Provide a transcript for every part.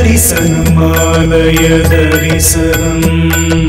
தரிசனம் ஆலய தரிசனம்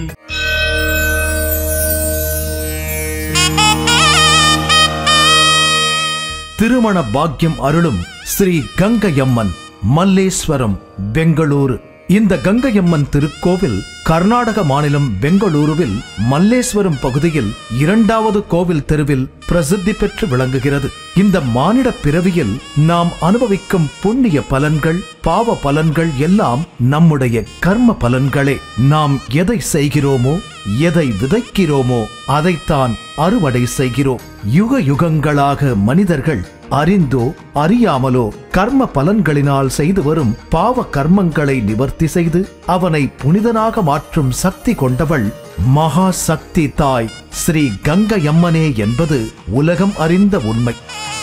திருமண பாக்கியம் அருளும் ஸ்ரீ கங்கையம்மன் மல்லேஸ்வரம் பெங்களூரு இந்த கங்கையம்மன் திருக்கோவில் கர்நாடக மாநிலம் பெங்களூருவில் மல்லேஸ்வரம் பகுதியில் இரண்டாவது கோவில் தெருவில் பிரசித்தி பெற்று விளங்குகிறது இந்த மானிட பிறவியில் நாம் அனுபவிக்கும் புண்ணிய பலன்கள் பாவ பலன்கள் எல்லாம் நம்முடைய கர்ம பலன்களே நாம் எதை செய்கிறோமோ எதை விதைக்கிறோமோ அதைத்தான் அறுவடை செய்கிறோம் யுக யுகங்களாக மனிதர்கள் அறிந்தோ அறியாமலோ கர்ம பலன்களினால் செய்து வரும் பாவ கர்மங்களை நிவர்த்தி செய்து அவனை புனிதனாக மாற்றும் சக்தி கொண்டவள் மகா சக்தி தாய் ஸ்ரீ கங்கையம்மனே என்பது உலகம் அறிந்த உண்மை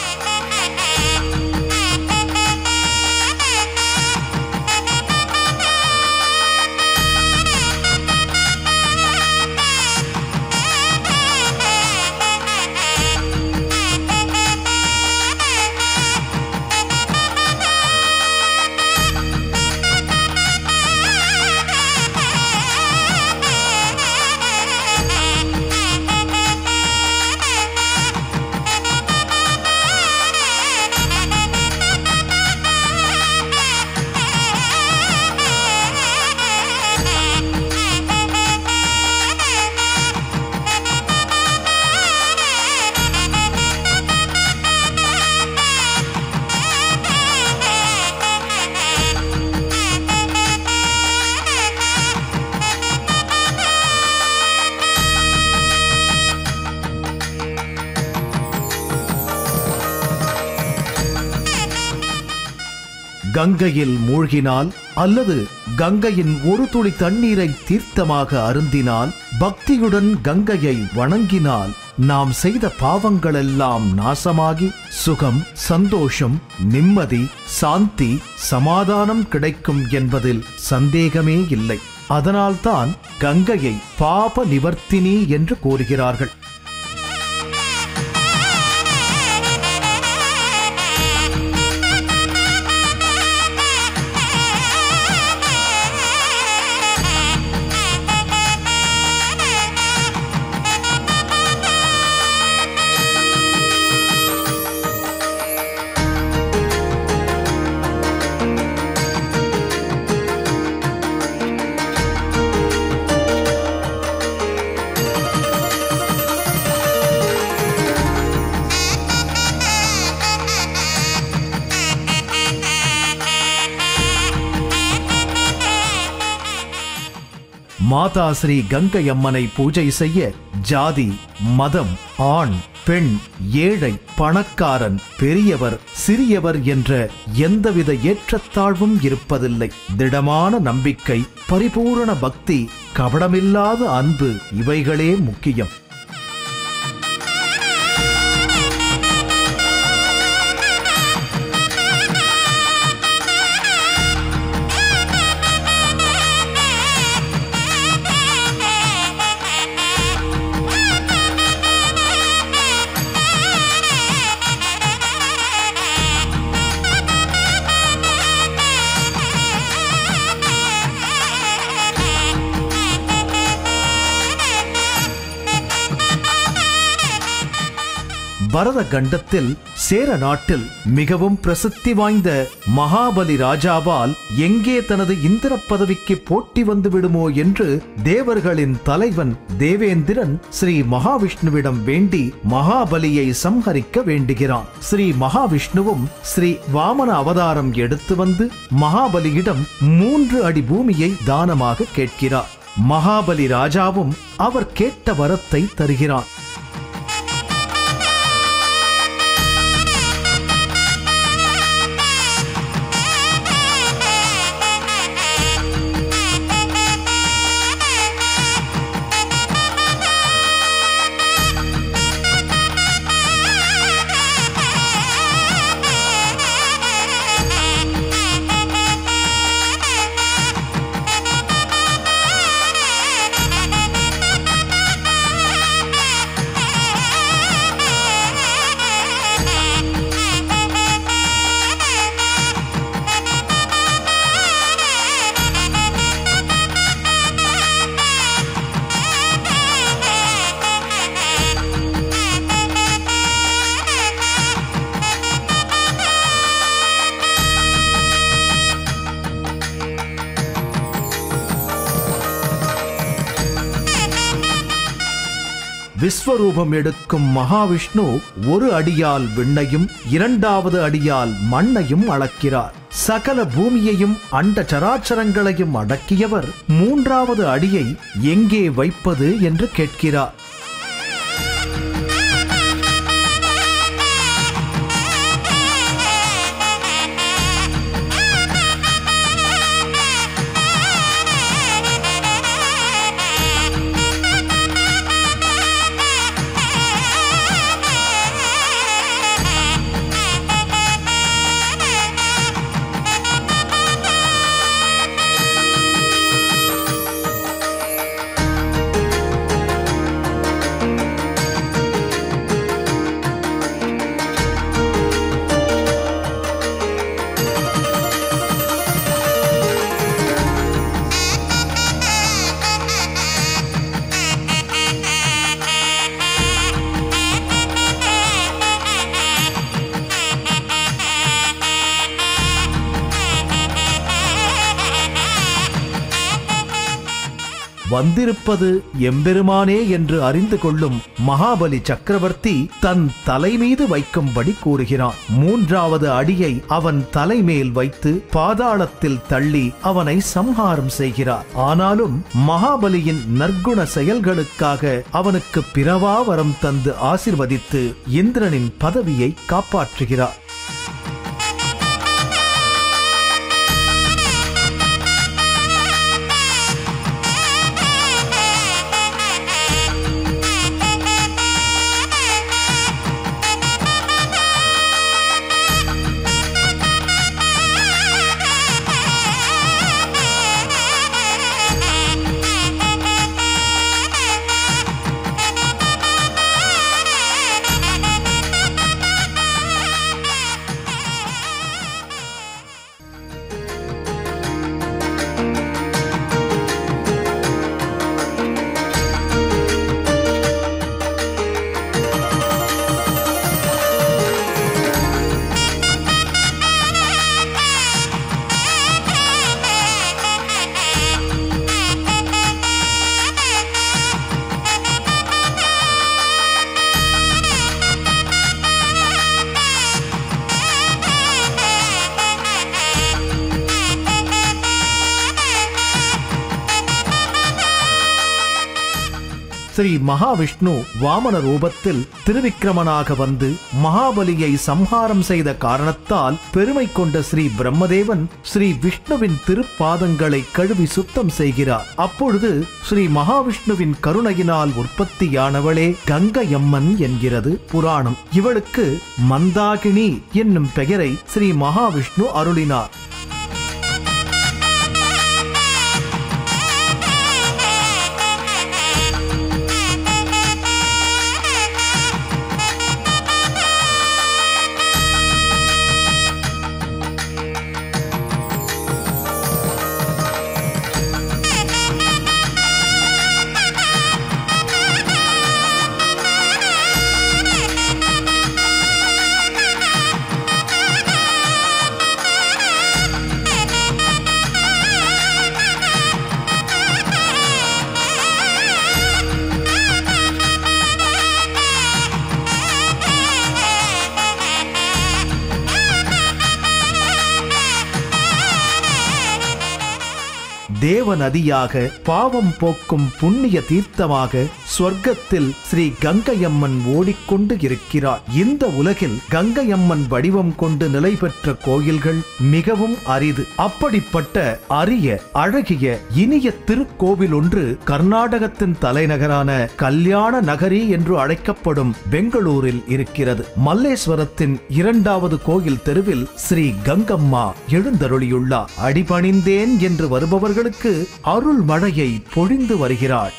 கங்கையில் மூழ்கினால் அல்லது கங்கையின் ஒரு துளி தண்ணீரை தீர்த்தமாக அருந்தினால் பக்தியுடன் கங்கையை வணங்கினால் நாம் செய்த பாவங்களெல்லாம் நாசமாகி சுகம் சந்தோஷம் நிம்மதி சாந்தி சமாதானம் கிடைக்கும் என்பதில் சந்தேகமே இல்லை அதனால்தான் கங்கையை பாப நிவர்த்தினி என்று கூறுகிறார்கள் மாதா ஸ்ரீ கங்கை அம்மனை பூஜை செய்ய ஜாதி மதம் ஆண் பெண் ஏழை பணக்காரன் பெரியவர் சிறியவர் என்ற எந்தவித ஏற்றத்தாழ்வும் இருப்பதில்லை திடமான நம்பிக்கை பரிபூரண பக்தி கபடமில்லாத அன்பு இவைகளே முக்கியம் பரத கண்டத்தில் சேர நாட்டில் மிகவும் பிரசித்தி வாய்ந்த மகாபலி ராஜாவால் எங்கே தனது இந்திர பதவிக்கு போட்டி வந்து விடுமோ என்று தேவர்களின் தலைவன் தேவேந்திரன் ஸ்ரீ மகாவிஷ்ணுவிடம் வேண்டி மகாபலியை சம்ஹரிக்க வேண்டுகிறான் ஸ்ரீ மகாவிஷ்ணுவும் ஸ்ரீ வாமன அவதாரம் எடுத்து வந்து மகாபலியிடம் மூன்று அடி பூமியை தானமாக கேட்கிறார் மகாபலி ராஜாவும் அவர் கேட்ட வரத்தை தருகிறான் விஸ்வரூபம் எடுக்கும் மகாவிஷ்ணு ஒரு அடியால் விண்ணையும் இரண்டாவது அடியால் மண்ணையும் அளக்கிறார் சகல பூமியையும் அண்ட சராச்சரங்களையும் அடக்கியவர் மூன்றாவது அடியை எங்கே வைப்பது என்று கேட்கிறார் வந்திருப்பது எம்பெருமானே என்று அறிந்து கொள்ளும் மகாபலி சக்கரவர்த்தி தன் தலை மீது வைக்கும்படி கூறுகிறான் மூன்றாவது அடியை அவன் தலைமேல் வைத்து பாதாளத்தில் தள்ளி அவனை சம்ஹாரம் செய்கிறார் ஆனாலும் மகாபலியின் நற்குண செயல்களுக்காக அவனுக்கு பிறவா வரம் தந்து ஆசிர்வதித்து இந்திரனின் பதவியை காப்பாற்றுகிறார் ஸ்ரீ மகாவிஷ்ணு வாமன ரூபத்தில் திருவிக்கிரமனாக வந்து மகாபலியை சம்ஹாரம் செய்த காரணத்தால் பெருமை கொண்ட ஸ்ரீ பிரம்மதேவன் ஸ்ரீ விஷ்ணுவின் திருப்பாதங்களை கழுவி சுத்தம் செய்கிறார் அப்பொழுது ஸ்ரீ மகாவிஷ்ணுவின் கருணையினால் உற்பத்தியானவளே கங்கையம்மன் என்கிறது புராணம் இவளுக்கு மந்தாகினி என்னும் பெயரை ஸ்ரீ மகாவிஷ்ணு அருளினார் தேவ நதியாக பாவம் போக்கும் புண்ணிய தீர்த்தமாக சொர்க்கத்தில் ஸ்ரீ கங்கையம்மன் ஓடிக்கொண்டு இருக்கிறார் இந்த உலகில் கங்கையம்மன் வடிவம் கொண்டு நிலை பெற்ற கோயில்கள் மிகவும் அரிது அப்படிப்பட்ட அரிய அழகிய இனிய திருக்கோவில் ஒன்று கர்நாடகத்தின் தலைநகரான கல்யாண நகரி என்று அழைக்கப்படும் பெங்களூரில் இருக்கிறது மல்லேஸ்வரத்தின் இரண்டாவது கோயில் தெருவில் ஸ்ரீ கங்கம்மா எழுந்தருளியுள்ளார் அடிபணிந்தேன் என்று வருபவர்களுக்கு அருள் மழையை பொழிந்து வருகிறாள்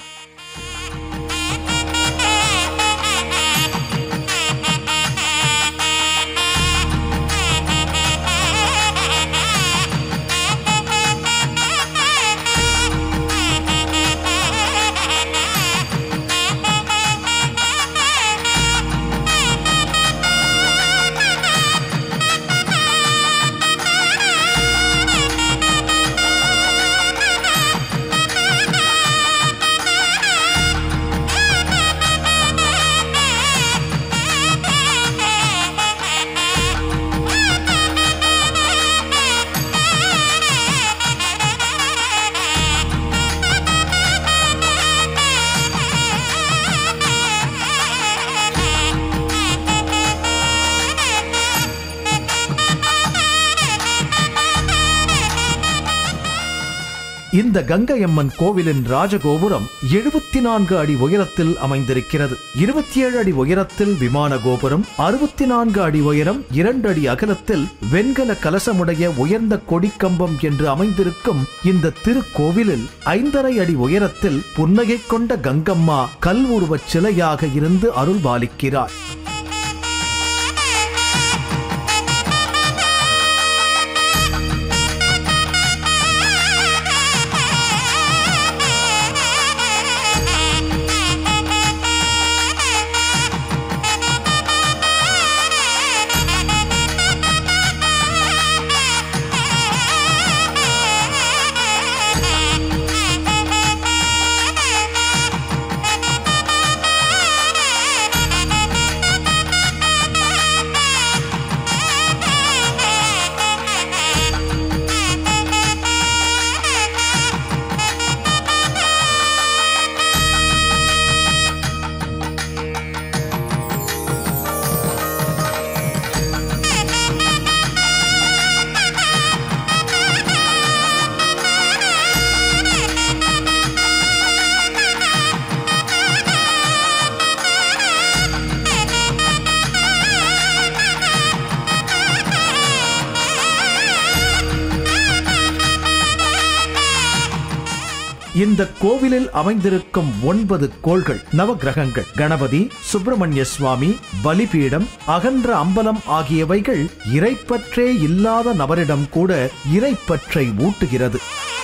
இந்த கங்கையம்மன் கோவிலின் ராஜகோபுரம் எழுபத்தி நான்கு அடி உயரத்தில் அமைந்திருக்கிறது இருபத்தி ஏழு அடி உயரத்தில் விமான கோபுரம் அறுபத்தி நான்கு அடி உயரம் இரண்டு அடி அகலத்தில் வெண்கல கலசமுடைய உயர்ந்த கொடிக்கம்பம் என்று அமைந்திருக்கும் இந்த திருக்கோவிலில் ஐந்தரை அடி உயரத்தில் புன்னகை கொண்ட கங்கம்மா கல் உருவச் சிலையாக இருந்து அருள்பாலிக்கிறார் இந்த கோவிலில் அமைந்திருக்கும் ஒன்பது கோள்கள் நவகிரகங்கள் கணபதி சுப்பிரமணிய சுவாமி பலிபீடம் அகன்ற அம்பலம் ஆகியவைகள் இறைப்பற்றே இல்லாத நபரிடம் கூட இறைப்பற்றை ஊட்டுகிறது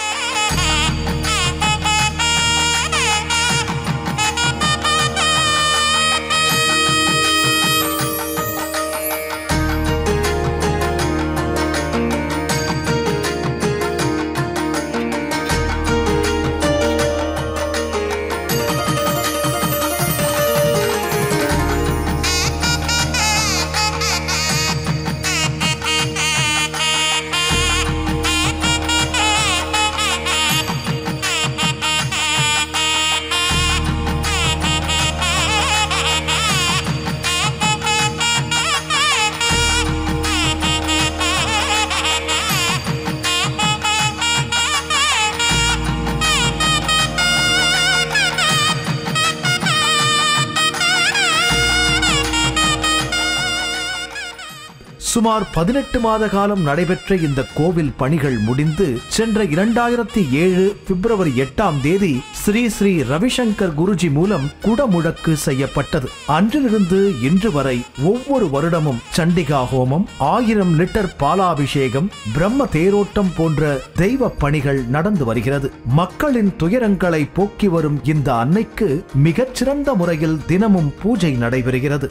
சுமார் பதினெட்டு மாத காலம் நடைபெற்ற இந்த கோவில் பணிகள் முடிந்து சென்ற இரண்டாயிரத்தி ஏழு பிப்ரவரி எட்டாம் தேதி ஸ்ரீ ஸ்ரீ ரவிசங்கர் குருஜி மூலம் குடமுழக்கு செய்யப்பட்டது அன்றிலிருந்து இன்று வரை ஒவ்வொரு வருடமும் சண்டிகா ஹோமம் ஆயிரம் லிட்டர் பாலாபிஷேகம் பிரம்ம தேரோட்டம் போன்ற தெய்வ பணிகள் நடந்து வருகிறது மக்களின் துயரங்களை போக்கி வரும் இந்த அன்னைக்கு மிகச்சிறந்த முறையில் தினமும் பூஜை நடைபெறுகிறது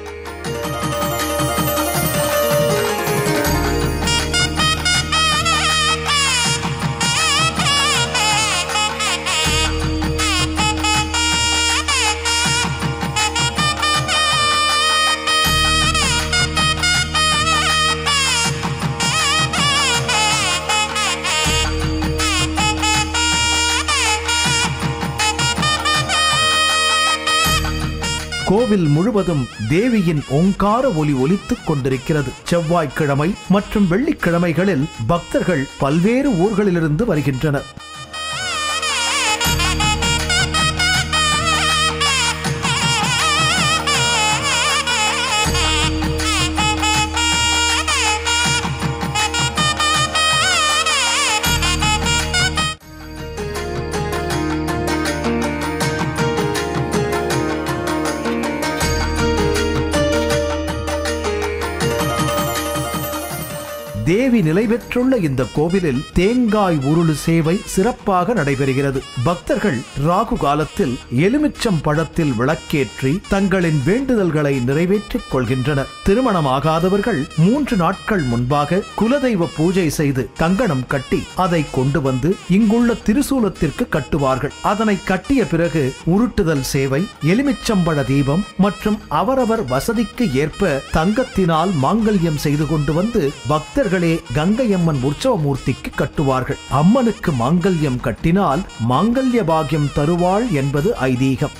கோவில் முழுவதும் தேவியின் ஓங்கார ஒலி ஒலித்துக் கொண்டிருக்கிறது செவ்வாய்க்கிழமை மற்றும் வெள்ளிக்கிழமைகளில் பக்தர்கள் பல்வேறு ஊர்களிலிருந்து வருகின்றனர் தேவி நிலை பெற்றுள்ள இந்த கோவிலில் தேங்காய் உருளு சேவை சிறப்பாக நடைபெறுகிறது பக்தர்கள் ராகு காலத்தில் எலுமிச்சம் பழத்தில் விளக்கேற்றி தங்களின் வேண்டுதல்களை நிறைவேற்றிக் கொள்கின்றனர் திருமணமாகாதவர்கள் மூன்று நாட்கள் முன்பாக குலதெய்வ பூஜை செய்து கங்கணம் கட்டி அதை கொண்டு வந்து இங்குள்ள திருசூலத்திற்கு கட்டுவார்கள் அதனை கட்டிய பிறகு உருட்டுதல் சேவை எலுமிச்சம்பழ தீபம் மற்றும் அவரவர் வசதிக்கு ஏற்ப தங்கத்தினால் மாங்கல்யம் செய்து கொண்டு வந்து பக்தர்களே கங்கையம்மன் உற்சவமூர்த்திக்கு கட்டுவார்கள் அம்மனுக்கு மாங்கல்யம் கட்டினால் மாங்கல்ய பாக்கியம் தருவாள் என்பது ஐதீகம்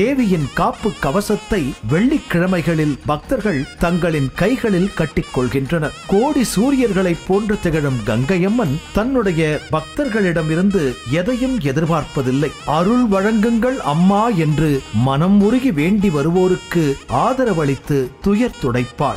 தேவியின் காப்பு கவசத்தை வெள்ளிக்கிழமைகளில் பக்தர்கள் தங்களின் கைகளில் கட்டிக்கொள்கின்றனர் கோடி சூரியர்களைப் போன்று திகழும் கங்கையம்மன் தன்னுடைய பக்தர்களிடமிருந்து எதையும் எதிர்பார்ப்பதில்லை அருள் வழங்குங்கள் அம்மா என்று மனம் உருகி வேண்டி வருவோருக்கு ஆதரவளித்து துயர் துடைப்பாள்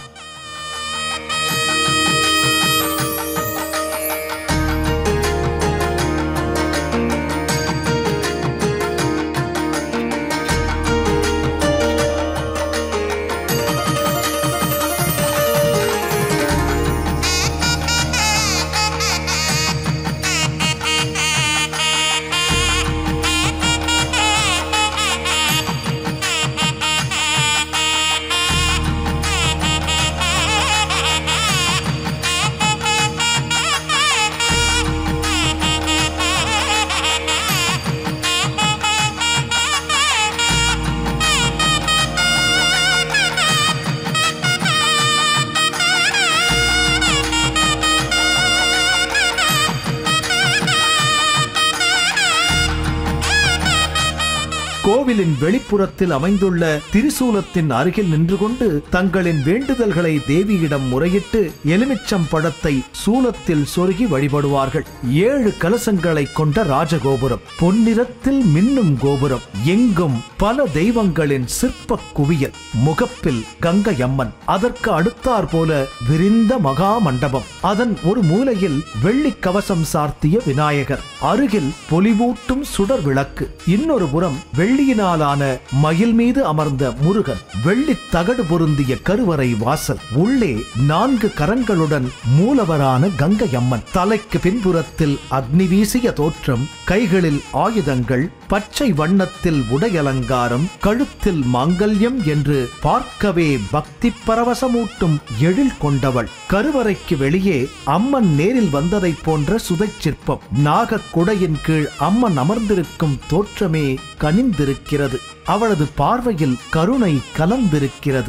கோவிலின் வெளிப்புறத்தில் அமைந்துள்ள திரிசூலத்தின் அருகில் நின்று கொண்டு தங்களின் வேண்டுதல்களை தேவியிடம் முறையிட்டு எலுமிச்சம் பழத்தை சூலத்தில் சொருகி வழிபடுவார்கள் ஏழு கலசங்களை கொண்ட ராஜகோபுரம் பொன்னிறத்தில் மின்னும் கோபுரம் எங்கும் பல தெய்வங்களின் சிற்ப குவியல் முகப்பில் கங்கையம்மன் அதற்கு அடுத்தாற் போல விரிந்த மகா மண்டபம் அதன் ஒரு மூலையில் வெள்ளி கவசம் சார்த்திய விநாயகர் அருகில் பொலிவூட்டும் சுடர் விளக்கு இன்னொரு புறம் வெள்ளியினாலான மயில் மீது அமர்ந்த முருகன் வெள்ளித் தகடு பொருந்திய கருவறை வாசல் உள்ளே நான்கு கரங்களுடன் மூலவரான கங்கையம்மன் தலைக்கு பின்புறத்தில் அக்னி வீசிய தோற்றம் கைகளில் ஆயுதங்கள் பச்சை வண்ணத்தில் உடையலங்காரம் கழுத்தில் மாங்கல்யம் என்று பார்க்கவே பக்தி பரவசமூட்டும் எழில் கொண்டவள் கருவறைக்கு வெளியே அம்மன் நேரில் வந்ததைப் போன்ற சுதைச் சிற்பம் நாகக் குடையின் கீழ் அம்மன் அமர்ந்திருக்கும் தோற்றமே கனிந்திருக்கிறது அவளது பார்வையில் கருணை கலந்திருக்கிறது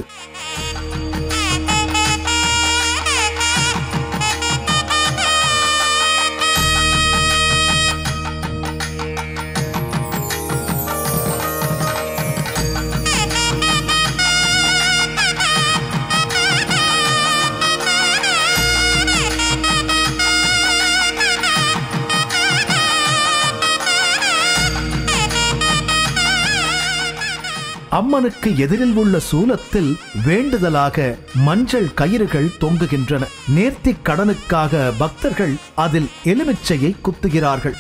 அம்மனுக்கு எதிரில் உள்ள சூலத்தில் வேண்டுதலாக மஞ்சள் கயிறுகள் தொங்குகின்றன நேர்த்திக் கடனுக்காக பக்தர்கள் அதில் எலுமிச்சையை குத்துகிறார்கள்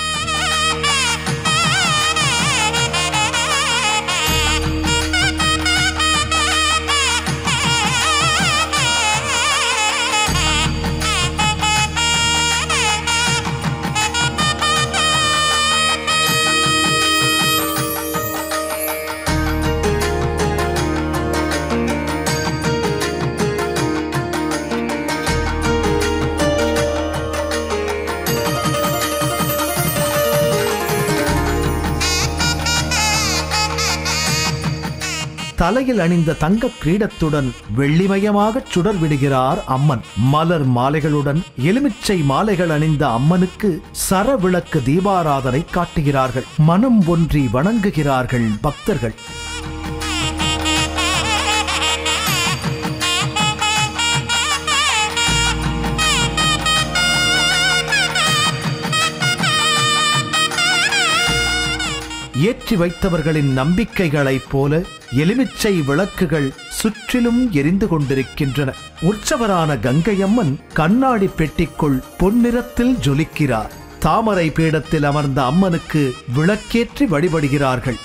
தலையில் அணிந்த தங்க கிரீடத்துடன் வெள்ளிமயமாகச் சுடர் விடுகிறார் அம்மன் மலர் மாலைகளுடன் எலுமிச்சை மாலைகள் அணிந்த அம்மனுக்கு சரவிளக்கு தீபாராதனை காட்டுகிறார்கள் மனம் ஒன்றி வணங்குகிறார்கள் பக்தர்கள் ஏற்றி வைத்தவர்களின் நம்பிக்கைகளைப் போல எலுமிச்சை விளக்குகள் சுற்றிலும் எரிந்து கொண்டிருக்கின்றன உற்சவரான கங்கையம்மன் கண்ணாடி பெட்டிக்குள் பொன்னிறத்தில் ஜொலிக்கிறார் தாமரை பீடத்தில் அமர்ந்த அம்மனுக்கு விளக்கேற்றி வழிபடுகிறார்கள்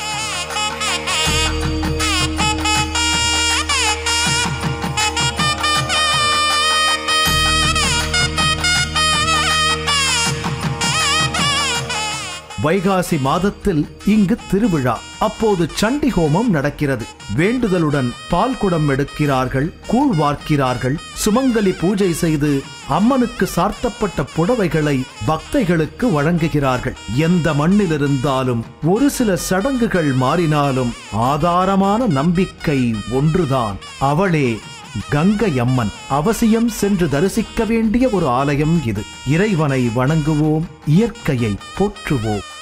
வைகாசி மாதத்தில் இங்கு திருவிழா அப்போது சண்டி ஹோமம் நடக்கிறது வேண்டுதலுடன் பால் குடம் எடுக்கிறார்கள் கூழ் வார்க்கிறார்கள் சுமங்கலி பூஜை செய்து அம்மனுக்கு சார்த்தப்பட்ட புடவைகளை பக்தைகளுக்கு வழங்குகிறார்கள் எந்த மண்ணில் இருந்தாலும் ஒரு சில சடங்குகள் மாறினாலும் ஆதாரமான நம்பிக்கை ஒன்றுதான் அவளே கங்கை அம்மன் அவசியம் சென்று தரிசிக்க வேண்டிய ஒரு ஆலயம் இது இறைவனை வணங்குவோம் இயற்கையை போற்றுவோம்